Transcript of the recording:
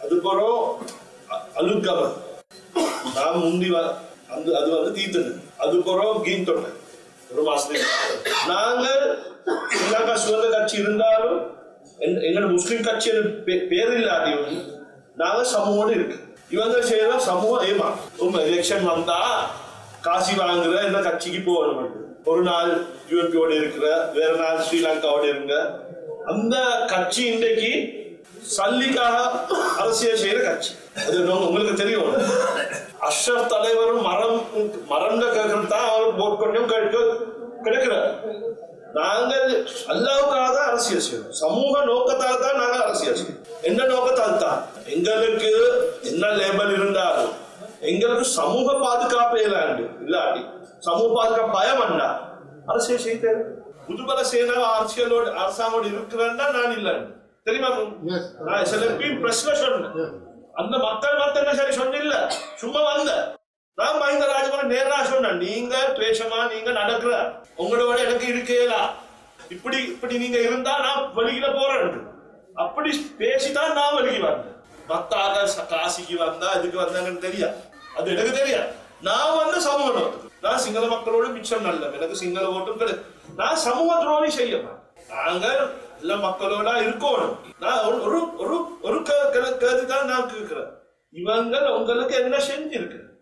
அதுக்கப்புறம் அ- அலுத்கம நான் முந்தி வ- அந்த அது வந்து தீர்த்தது அதுக்கப்புறம் கீன் தொட்டை ஒரு மாசத்துக்கு நாங்கள் ஸ்ரீலங்கா சுதந்திர கட்சி இருந்தாலும் எங்க- எங்களோட முஸ்லிம் கட்சியின் பே- பேர் இல்லாதையும் நாங்க சமூகம் இருக்கு இவங்க செய்யற சமூகம் ஏமா உங்க எலெக்ஷன் வந்தா காசி வாங்குற இந்த கட்சிக்கு போகணும் ஒரு நாள் யூஎம்பியோட இருக்கிற வேற நாள் ஸ்ரீலங்காவோட இருங்க அந்த கட்சி இன்றைக்கு சல்லிக்காக அரசியல் செய்யற கட்சி அது உங்க- உங்களுக்கு தெரியும் அஷ்ரப் தலைவரும் மரம் மறந்த கேட்கறது தான் அவர் போட் கொஞ்சம் கேட்க கிடைக்கிறார் நாங்கள் அல்லாவுக்காக தான் அரசியல் செய்யணும் சமூக நோக்கத்தால் தான் நாங்கள் அரசியல் செய்யணும் என்ன நோக்கத்தால் தான் எங்களுக்கு என்ன லேபல் இருந்தாலும் எங்களுக்கு சமூக பாதுகாப்பு இல்லாண்டு இல்லாட்டி சமூக பாதுகாப்பு பயம் வேண்டா அரசியல் செய்த புதுபல சேனா அரசியலோடு அரசாங்கோடு இருக்கிறேன்னா நான் இல்லை தெரியுமா Yes. நான் எஸ்எல்எம்பி பிரஸ்ல சொன்னேன் அந்த மக்கள் மத்த என்ன சரி சொன்னில்ல சும்மா வந்த நான் மஹிந்த ராஜபவன் நேரா சொன்னேன் நீங்க துவேஷமா நீங்க நடக்கிற உங்களோட எனக்கு இருக்கேலா இப்படி இப்படி நீங்க இருந்தா நான் வெளியில போறேன் அப்படி பேசிதான் நான் வெளியே வந்தேன் மத்த ஆக காசிக்கு வந்தா இதுக்கு வந்தாங்கன்னு தெரியா அது எனக்கு தெரியா நான் வந்து சமூக நோக்கம் நான் சிங்கள மக்களோட மிச்சம் நல்ல எனக்கு சிங்கள ஓட்டும் கிடையாது நான் சமூக துரோகி செய்ய மாட்டேன். நாங்கள் எல்லா மக்களோட இருக்கணும் நான் ஒரு ஒரு ஒரு ஒரு கருதி தான் நான் கேட்கிறேன் இவங்க உங்களுக்கு என்ன செஞ்சிருக்கு